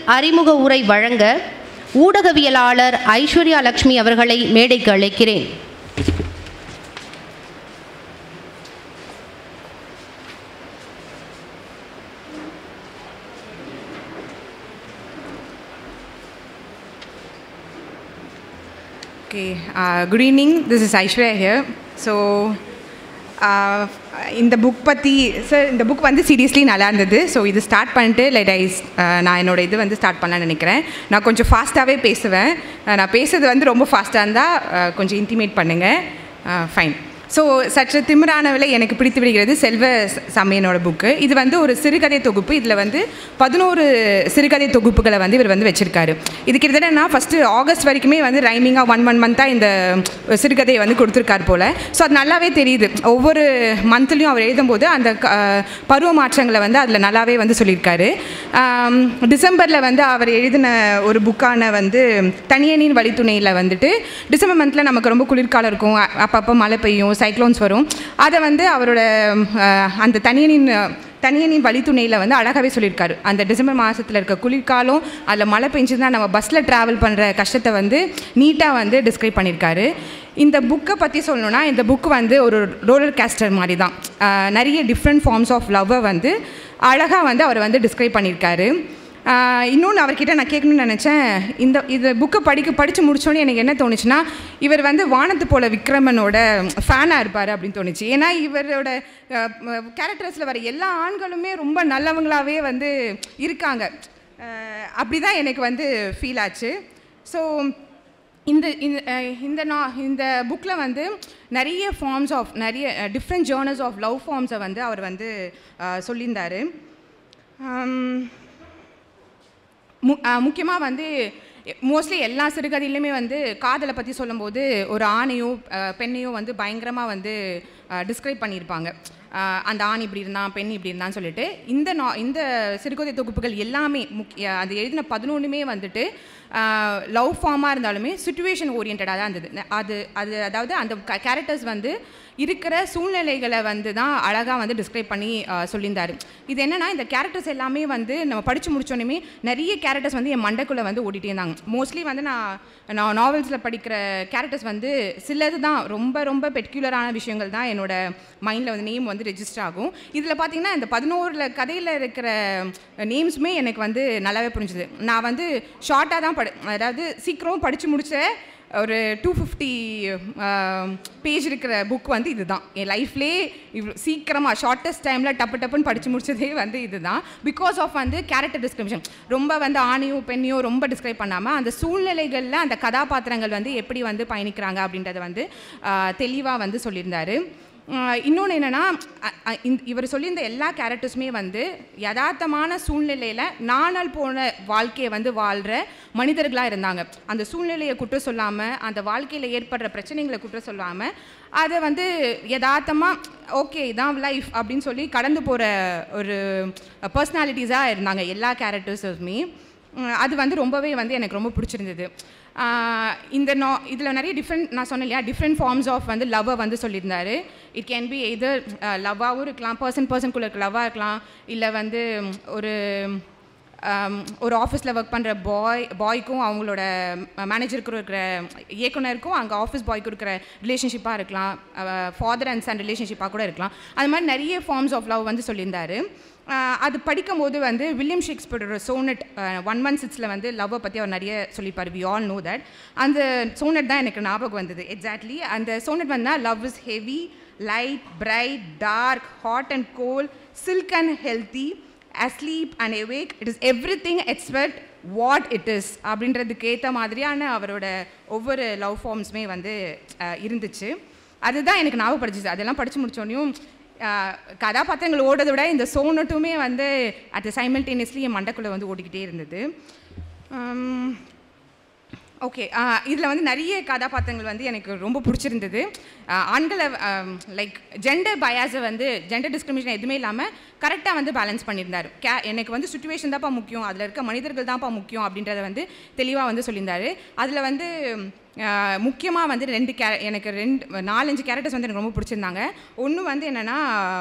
அறிமுக உரை வழங்க ஊடகவியலாளர் ஐஸ்வர்யா லட்சுமி அவர்களை மேடைக்கு அழைக்கிறேன் Okay, uh, good evening. This is Aishwarya here. So, uh, இந்த புக் பற்றி சார் இந்த புக் வந்து சீரியஸ்லி நல்லா இருந்தது ஸோ இது ஸ்டார்ட் பண்ணிட்டு லைட் ஐ நான் என்னோட இது வந்து ஸ்டார்ட் பண்ணலாம்னு நினைக்கிறேன் நான் கொஞ்சம் ஃபாஸ்ட்டாகவே பேசுவேன் அஹ், நான் பேசுறது வந்து ரொம்ப ஃபாஸ்ட்டாக இருந்தால் கொஞ்சம் இன்டிமேட் பண்ணுங்கள் ஃபைன் ஸோ சற்று திமிரானவிலை எனக்கு பிடித்து விடுகிறது செல்வ ச- சமையனோட புக்கு இது வந்து ஒரு சிறுகதை தொகுப்பு இதில் வந்து பதினோரு சிறுகதை தொகுப்புகளை வந்து இவர் வந்து வச்சுருக்காரு இது கிட்டத்தட்ட நான் ஃபஸ்ட்டு ஆகஸ்ட் வரைக்குமே வந்து ரைமிங்காக ஒன் ஒன் மந்த்தாக இந்த சிறுகதையை வந்து கொடுத்துருக்காரு போல் ஸோ அது நல்லாவே தெரியுது ஒவ்வொரு மந்த்லேயும் அவர் எழுதும்போது அந்த க- பருவ மாற்றங்களை வந்து அதில் நல்லாவே வந்து சொல்லியிருக்காரு ஆம், டிசம்பரில் வந்து அவர் எழுதின ஒரு புக்கான வந்து தனியனின் வழித்துணையில் வந்துட்டு டிசம்பர் மந்தில் நமக்கு ரொம்ப குளிர்காலம் இருக்கும் அ- அப்பப்போ மழை பெய்யும் சைக்ளோன்ஸ் வரும் அதை வந்து அவரோட அஹ், அந்த தனியனின் தனியனின் வழித்துணையில் வந்து அழகாகவே சொல்லியிருக்காரு அந்த டிசம்பர் மாதத்தில் இருக்க குளிர்காலம் அதில் மழை பெஞ்சுதுன்னா நம்ம பஸ்ஸில் ட்ராவல் பண்ணுற கஷ்டத்தை வந்து நீட்டாக வந்து டிஸ்கிரைப் பண்ணியிருக்காரு இந்த புக்கை பற்றி சொல்லணும்னா இந்த புக் வந்து ஒரு ரோலர் கேஸ்டர் மாதிரி தான் அஹ், நிறைய டிஃப்ரெண்ட் ஃபார்ம்ஸ் ஆஃப் லவ்வை வந்து அழகாக வந்து அவர் வந்து டிஸ்கிரைப் பண்ணியிருக்காரு ஆஹ் இன்னொன்று அவர்கிட்ட நான் கேட்கணும்னு நினச்சேன் இந்த இது புக்கை படிக்க படித்து முடிச்சோன்னே எனக்கு என்ன தோணுச்சுன்னா இவர் வந்து வானத்து போல விக்ரமனோட ஃபேனாக இருப்பார் அப்படின்னு தோணுச்சு ஏன்னா இவரோட கேரக்டர்ஸில் வர எல்லா ஆண்களுமே ரொம்ப நல்லவங்களாகவே வந்து இருக்காங்க அப்படி தான் எனக்கு வந்து ஃபீல் ஆச்சு ஸோ இந்த இந்த அஹ், இந்த நா இந்த புக்கில் வந்து நிறைய ஃபார்ம்ஸ் ஆஃப் நிறைய டிஃப்ரெண்ட் ஜேர்னல்ஸ் ஆஃப் லவ் ஃபார்ம்ஸை வந்து அவர் வந்து அஹ், சொல்லியிருந்தாரு ஆம், மு முக்கியமாக வந்து மோஸ்ட்லி எல்லா சிறுகதையிலுமே வந்து காதலை பற்றி சொல்லும்போது ஒரு ஆணையோ அஹ், பெண்ணையோ வந்து பயங்கரமாக வந்து டிஸ்கிரைப் பண்ணியிருப்பாங்க அஹ், அந்த ஆண் இப்படி இருந்தான் பெண் இப்படி இருந்தான்னு சொல்லிட்டு இந்த நா இந்த சிறுகதை தொகுப்புகள் எல்லாமே முக்கிய அது எழுதின பதினொன்றுமே வந்துட்டு லவ் ஃபார்மாக இருந்தாலுமே சுச்சுவேஷன் ஓரியன்டாக தான் இருந்தது அது அது அதாவது அந்த கேரக்டர்ஸ் வந்து இருக்கிற சூழ்நிலைகளை வந்து தான் அழகாக வந்து டிஸ்கிரைப் பண்ணி அஹ், சொல்லியிருந்தாரு இது என்னன்னா இந்த கேரக்டர்ஸ் எல்லாமே வந்து நம்ம படித்து முடிச்சோன்னே நிறைய கேரக்டர்ஸ் வந்து என் மண்டைக்குள்ளே வந்து ஓடிட்டே இருந்தாங்க மோஸ்ட்லி வந்து நான் நான் நாவல்ஸில் படிக்கிற கேரக்டர்ஸ் வந்து சிலது தான் ரொம்ப ரொம்ப பெர்க்யூலரான விஷயங்கள் தான் என்னோட மைண்டில் வந்து நேம் வந்து ரெஜிஸ்டர் ஆகும் இதில் பார்த்தீங்கன்னா இந்த பதினோருல கதையில் இருக்கிற நேம்ஸுமே எனக்கு வந்து நல்லாவே புரிஞ்சுது நான் வந்து ஷார்ட்டாக தான் படி அதாவது சீக்கிரம் படித்து முடிச்ச ஒரு டூ ஃபிஃப்டி பேஜ் இருக்கிற புக் வந்து இதுதான் என் லைஃப்லேயே இவ்வளோ சீக்கிரமாக ஷார்ட்டஸ்ட் டைமில் டப்பு டப்புன்னு படித்து முடிச்சதே வந்து இதுதான் பிகாஸ் ஆஃப் வந்து கேரக்டர் டிஸ்கிரிப்ஷன் ரொம்ப வந்து ஆணையோ பெண்ணையோ ரொம்ப டிஸ்கிரைப் பண்ணாமல் அந்த சூழ்நிலைகளில் அந்த கதாபாத்திரங்கள் வந்து எப்படி வந்து பயணிக்கிறாங்க அப்படின்றத வந்து தெளிவாக வந்து சொல்லியிருந்தாரு இன்னொன்று என்னென்னா இவர் சொல்லியிருந்த எல்லா கேரக்டர்ஸுமே வந்து யதார்த்தமான சூழ்நிலையில் நானால் போன வாழ்க்கையை வந்து வாழ்கிற மனிதர்களாக இருந்தாங்க அந்த சூழ்நிலையை குற்றம் சொல்லாமல் அந்த வாழ்க்கையில் ஏற்படுற பிரச்சனைகளை குற்றம் சொல்லாமல் அதை வந்து யதார்த்தமாக ஓகே இதான் லைஃப் அப்படின்னு சொல்லி கடந்து போகிற ஒரு பர்சனாலிட்டிஸாக இருந்தாங்க எல்லா கேரக்டர்ஸுமே உம், அது வந்து ரொம்பவே வந்து எனக்கு ரொம்ப பிடிச்சிருந்தது ஆஹ் இந்த நோ இதில் நிறைய டிஃப்ரெண்ட் நான் சொன்னேன் இல்லையா டிஃப்ரெண்ட் ஃபார்ம்ஸ் ஆஃப் வந்து லவ்வை வந்து சொல்லியிருந்தாரு இட் கேன் பி எதர் லவ்வாகவும் இருக்கலாம் பர்சன் பர்சனுக்குள்ளே இருக்க லவ்வாக இருக்கலாம் இல்லை வந்து உம், ஒரு ஆம், ஒரு ஆஃபீஸில் ஒர்க் பண்ணுற பாய் பாய்க்கும் அவங்களோட மேனேஜருக்கும் இருக்கிற இயக்குனருக்கும் அங்கே ஆஃபீஸ் பாய்க்கும் இருக்கிற ரிலேஷன்ஷிப்பாக இருக்கலாம் ஃபாதர் அண்ட் சன் ரிலேஷன்ஷிப்பாக கூட இருக்கலாம் அது மாதிரி நிறைய ஃபார்ம்ஸ் ஆஃப் லவ் வந்து சொல்லியிருந்தாரு ஆஹ் அது படிக்கும்போது வந்து வில்லியம் ஷேக்ஸ்பியரோட சோனட் ஒன் ஒன் சிக்ஸில் வந்து லவ்வை பற்றி அவர் நிறைய சொல்லியிருப்பார் வி ஆல் நோ தட் அந்த சோனட் தான் எனக்கு ஞாபகம் வந்தது எக்ஸாக்ட்லி அந்த சோனட் வந்தால் love is heavy light bright dark hot and cold silk and healthy asleep and awake it is everything expect what it is அப்படின்றதுக்கு ஏற்ற மாதிரியான அவரோட ஒவ்வொரு லவ் ஃபார்ம்ஸுமே வந்து அஹ், இருந்துச்சு அதுதான் எனக்கு ஞாபகப்படுத்துச்சு அதெல்லாம் படித்து முடிச்சோடனையும் கதாபாத்திரங்கள் ஓடுறதை விட இந்த சோனட்டுமே வந்து அட் சைமல்டேனியஸ்லி என் மண்டைக்குள்ளே வந்து ஓடிக்கிட்டே இருந்தது ஓகே இதில் வந்து நிறைய கதாபாத்திரங்கள் வந்து எனக்கு ரொம்ப பிடிச்சிருந்தது ஆஹ் ஆண்களை லைக் ஜெண்டர் பயாஸை வந்து ஜெண்டர் டிஸ்கிரிமினேஷன் எதுவுமே இல்லாமல் கரெக்டாக வந்து பேலன்ஸ் பண்ணியிருந்தார் கே எனக்கு வந்து சுச்சுவேஷன் தான்ப்பா முக்கியம் அதில் இருக்க மனிதர்கள் தான்ப்பா முக்கியம் அப்படின்றத வந்து தெளிவாக வந்து சொல்லியிருந்தாரு அதில் வந்து முக்கியமாக வந்து ரெண்டு கே எனக்கு ரெண்டு நாலஞ்சு கேரக்டர்ஸ் வந்து எனக்கு ரொம்ப பிடிச்சிருந்தாங்க ஒன்று வந்து என்னென்னா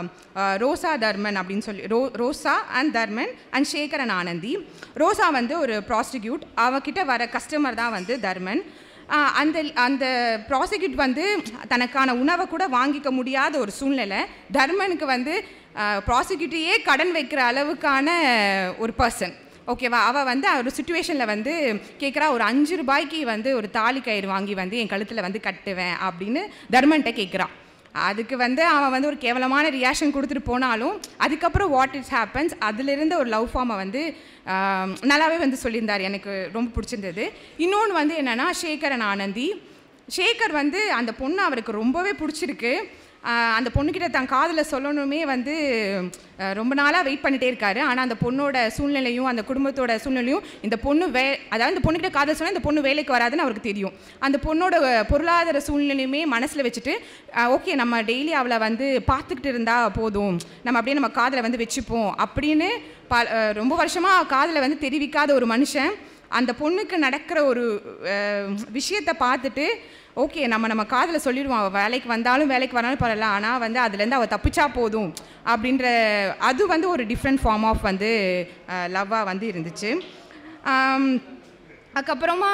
ரோசா தர்மன் அப்படின்னு சொல்லி ரோ Rosa and Dharman and Sekar and Anandhi Rosa வந்து ஒரு ப்ராஸ்டிக்யூட் அவகிட்ட வர கஸ்டமர் தான் வந்து தர்மன் ஆஹ் அந்த அந்த ப்ராசிக்யூட் வந்து தனக்கான உணவை கூட வாங்கிக்க முடியாத ஒரு சூழ்நிலை தர்மனுக்கு வந்து ப்ராசிக்யூட்டையே கடன் வைக்கிற அளவுக்கான ஒரு பர்சன் ஓகேவா அவள் வந்து ஒரு சுச்சுவேஷனில் வந்து கேட்குறா ஒரு அஞ்சு ரூபாய்க்கு வந்து ஒரு தாலி கயிறு வாங்கி வந்து என் கழுத்தில் வந்து கட்டுவேன் அப்படின்னு தர்மன்கிட்ட கேட்குறான் அதுக்கு வந்து அவன் வந்து ஒரு கேவலமான ரியாக்ஷன் கொடுத்துட்டு போனாலும் அதுக்கப்புறம் வாட் இட்ஸ் ஹேப்பன்ஸ் அதிலிருந்து ஒரு லவ் ஃபார்மை வந்து ஆம், நல்லாவே வந்து சொல்லியிருந்தார் எனக்கு ரொம்ப பிடிச்சிருந்தது இன்னொன்று வந்து என்னென்னா சேகரன் ஆனந்தி சேகர் வந்து அந்த பொண்ணு அவருக்கு ரொம்பவே பிடிச்சிருக்கு ஆஹ் அந்த பொண்ணுக்கிட்ட தான் காதில் சொல்லணுமே வந்து ஆஹ் ரொம்ப நாளாக வெயிட் பண்ணிட்டே இருக்காரு ஆனால் அந்த பொண்ணோட சூழ்நிலையும் அந்த குடும்பத்தோட சூழ்நிலையும் இந்த பொண்ணு வே அதாவது இந்த பொண்ணுக்கிட்ட காதல் சொன்னால் இந்த பொண்ணு வேலைக்கு வராதுன்னு அவருக்கு தெரியும் அந்த பொண்ணோட அஹ், பொருளாதார சூழ்நிலையுமே மனசில் வச்சுட்டு ஓகே நம்ம டெய்லி அவளை வந்து பார்த்துக்கிட்டு இருந்தா போதும் நம்ம அப்படியே நம்ம காதில் வந்து வச்சுப்போம் அப்படின்னு ப அஹ் ரொம்ப வருஷமாக காதில் வந்து தெரிவிக்காத ஒரு மனுஷன் அந்த பொண்ணுக்கு நடக்கிற ஒரு அஹ், விஷயத்தை பார்த்துட்டு ஓகே நம்ம நம்ம காதில் சொல்லிடுவோம் அவள் வேலைக்கு வந்தாலும் வேலைக்கு வராலும் பரவாயில்ல ஆனால் வந்து அதுலேருந்து அவள் தப்பிச்சா போதும் அப்படின்ற அது வந்து ஒரு டிஃப்ரெண்ட் ஃபார்ம் ஆஃப் வந்து லவ்வாக வந்து இருந்துச்சு ஆம், அதுக்கப்புறமா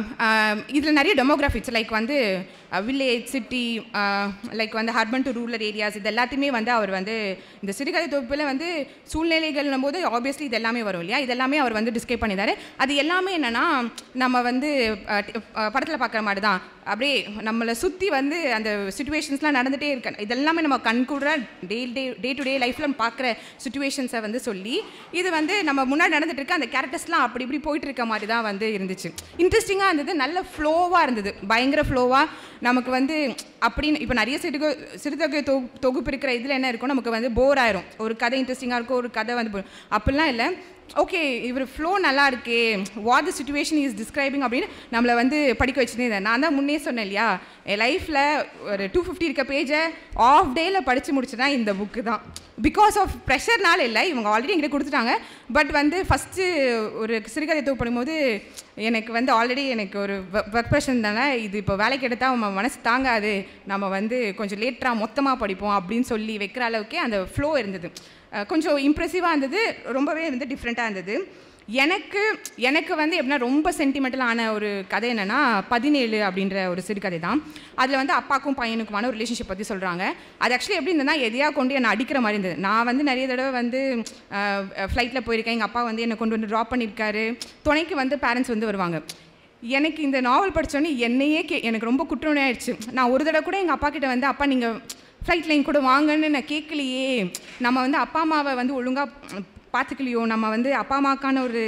இதில் நிறைய டெமோகிராஃபிக்ஸ் லைக் வந்து வில்லேஜ் சிட்டி லைக் வந்து ஹர்பன் டு ரூரல் ஏரியாஸ் இது எல்லாத்தையுமே வந்து அவர் வந்து இந்த சிறுகதை தொகுப்பில் வந்து சூழ்நிலைகள்னும் போது ஆப்வியஸ்லி இது எல்லாமே வரும் இல்லையா இது எல்லாமே அவர் வந்து டிஸ்கிரைப் பண்ணியிருந்தாரு அது எல்லாமே என்னென்னா நம்ம வந்து படத்தில் பார்க்குற மாதிரி தான் அப்படியே நம்மளை சுற்றி வந்து அந்த சுச்சுவேஷன்ஸ்லாம் நடந்துகிட்டே இருக்க இதெல்லாமே நம்ம கண்கூட டே டே டே டு டே லைஃப்பில் பார்க்குற சுச்சுவேஷன்ஸை வந்து சொல்லி இது வந்து நம்ம முன்னாடி நடந்துட்டு இருக்க அந்த கேரக்டர்ஸ்லாம் அப்படி இப்படி போயிட்டு இருக்க மாதிரி தான் வந்து இருந்துச்சு இன்ட்ரெஸ்டிங்காக இருந்தது நல்ல ஃப்ளோவாக இருந்தது பயங்கர ஃப்ளோவாக நமக்கு வந்து அப்படின்னு இப்போ நிறைய சிறுக சிறுதொகை தொ தொகுப்பு இருக்கிற இதில் என்ன இருக்கும் நமக்கு வந்து போர் ஆயிரும் ஒரு கதை இன்ட்ரெஸ்டிங்காக இருக்கும் ஒரு கதை வந்து bore- அப்படிலாம் இல்லை ஓகே இவர் ஃப்ளோ நல்லா இருக்கே what the situation is describing அப்படின்னு நம்மளை வந்து படிக்க வச்சுட்டே இருந்தேன் நான் தான் முன்னே சொன்னேன் இல்லையா என் லைஃப்பில் ஒரு டூ ஃபிஃப்டி இருக்க பேஜை ஆஃப் டேயில் படித்து முடிச்சுனா இந்த புக்கு தான் பிகாஸ் ஆஃப் ப்ரெஷர்னால இல்லை இவங்க ஆல்ரெடி என்கிட்ட கொடுத்துட்டாங்க பட் வந்து ஃபஸ்ட்டு ஒரு சிறுகதை தொகுப்பு பண்ணும்போது எனக்கு வந்து ஆல்ரெடி எனக்கு ஒரு ஒர்க் ப்ரெஷர் இருந்தால இது இப்போ வேலைக்கு எடுத்தால் நம்ம மனசு தாங்காது நம்ம வந்து கொஞ்சம் லேட்டராக மொத்தமாக படிப்போம் அப்படின்னு சொல்லி வைக்கிற அளவுக்கே அந்த ஃப்ளோ இருந்தது அஹ் கொஞ்சம் இம்ப்ரெசிவாக இருந்தது ரொம்பவே வந்து டிஃப்ரெண்ட்டாக இருந்தது எனக்கு எனக்கு வந்து எப்படின்னா ரொம்ப சென்டிமெண்டலான ஒரு கதை என்னென்னா பதினேழு அப்படின்ற ஒரு சிறுகதை தான் அதில் வந்து அப்பாக்கும் பையனுக்குமான ஒரு ரிலேஷன்ஷிப் பற்றி சொல்கிறாங்க அது ஆக்சுவலி எப்படி இருந்ததுன்னா எதையாக கொண்டு என்னை அடிக்கிற மாதிரி இருந்தது நான் வந்து நிறைய தடவை வந்து ஃப்ளைட்டில் போயிருக்கேன் எங்கள் அப்பா வந்து என்னை கொண்டு வந்து ட்ராப் பண்ணியிருக்காரு துணைக்கு வந்து பேரண்ட்ஸ் வந்து வருவாங்க எனக்கு இந்த நாவல் படித்தோன்னே என்னையே கே எனக்கு ரொம்ப குற்றமே ஆயிடுச்சு நான் ஒரு தடவை கூட எங்கள் அப்பா கிட்ட வந்து அப்பா நீங்கள் ஃப்ளைட்டில் எங்க கூட வாங்கன்னு நான் கேட்கலையே நம்ம வந்து அப்பா அம்மாவை வந்து ஒழுங்காக பார்த்துக்கலையோ நம்ம வந்து அப்பா அம்மாக்கான ஒரு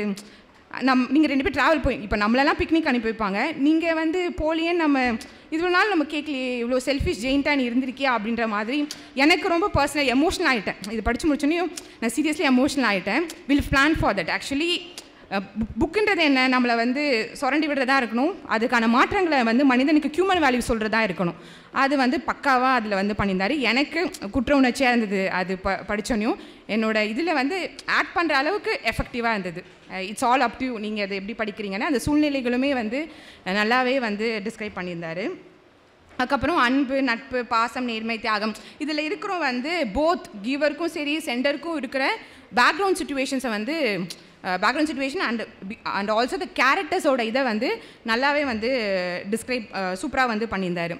நம் நீங்கள் ரெண்டு பேர் ட்ராவல் போய் இப்போ நம்மளெல்லாம் பிக்னிக் அனுப்பி வைப்பாங்க நீங்கள் வந்து போலியேன்னு நம்ம இவ்வளோ நாள் நம்ம கேட்கலையே இவ்வளோ செல்ஃபிஷ் ஜெயின்ட்டாக நீ இருந்திருக்கியா அப்படின்ற மாதிரி எனக்கு ரொம்ப பர்சனல் எமோஷனல் ஆகிட்டேன் இது படித்து முடிச்சோன்னே நான் சீரியஸ்லி எமோஷனல் ஆகிட்டேன் will plan for that actually புக்குன்றது என்ன நம்மளை வந்து சுரண்டி விடுறதா இருக்கணும் அதுக்கான மாற்றங்களை வந்து மனிதனுக்கு ஹியூமன் வேல்யூ சொல்கிறதா இருக்கணும் அது வந்து பக்காவாக அதில் வந்து பண்ணியிருந்தாரு எனக்கு குற்ற உணர்ச்சியாக இருந்தது அது ப படித்தோன்னையும் என்னோட இதில் வந்து ஆட் பண்ணுற அளவுக்கு எஃபெக்டிவாக இருந்தது இட்ஸ் ஆல் அப் டு நீங்கள் அதை எப்படி படிக்கிறீங்கன்னா அந்த சூழ்நிலைகளுமே வந்து நல்லாவே வந்து டிஸ்கிரைப் பண்ணியிருந்தாரு அதுக்கப்புறம் அன்பு நட்பு பாசம் நேர்மை தியாகம் இதில் இருக்கிற வந்து போத் கிவருக்கும் சரி சென்டருக்கும் இருக்கிற பேக்ரவுண்ட் சுச்சுவேஷன்ஸை வந்து background situation and and also the கேரக்டர்ஸோட இதை வந்து நல்லாவே வந்து டிஸ்கிரைப் சூப்பராக வந்து பண்ணியிருந்தாரு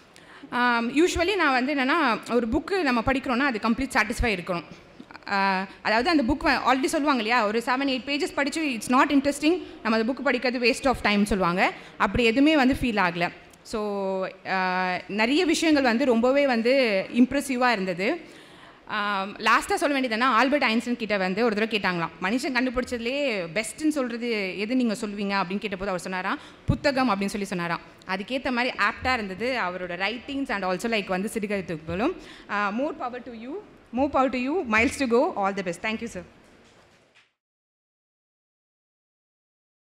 யூஸ்வலி நான் வந்து என்னென்னா ஒரு புக்கு நம்ம படிக்கிறோன்னா அது கம்ப்ளீட் சாட்டிஸ்ஃபை இருக்கணும் ஆஹ் அதாவது அந்த புக் ஆல்ரெடி சொல்லுவாங்க இல்லையா ஒரு செவன் எயிட் பேஜஸ் படித்து இட்ஸ் நாட் இன்ட்ரெஸ்டிங் நம்ம அந்த புக் படிக்கிறது வேஸ்ட் ஆஃப் டைம் சொல்லுவாங்க அப்படி எதுவுமே வந்து ஃபீல் ஆகலை ஸோ நிறைய விஷயங்கள் வந்து ரொம்பவே வந்து இம்ப்ரெசிவாக இருந்தது லாஸ்ட்டாக சொல்ல வேண்டியதுன்னா ஆல்பர்ட் ஐன்ஸ்டன் கிட்ட வந்து ஒரு தடவை கேட்டாங்களாம் மனுஷன் கண்டுபிடிச்சதுலேயே பெஸ்ட்டுன்னு சொல்கிறது எது நீங்கள் சொல்லுவீங்க அப்படின்னு கேட்டபோது அவர் சொன்னாராம் புத்தகம் அப்படின்னு சொல்லி சொன்னாராம் அதுக்கேற்ற மாதிரி ஆப்டாக இருந்தது அவரோட ரைட்டிங்ஸ் அண்ட் ஆல்சோ லைக் வந்து சிறுகதை தொகுப்புகளும் more power to you move power to you miles to go all the best thank you sir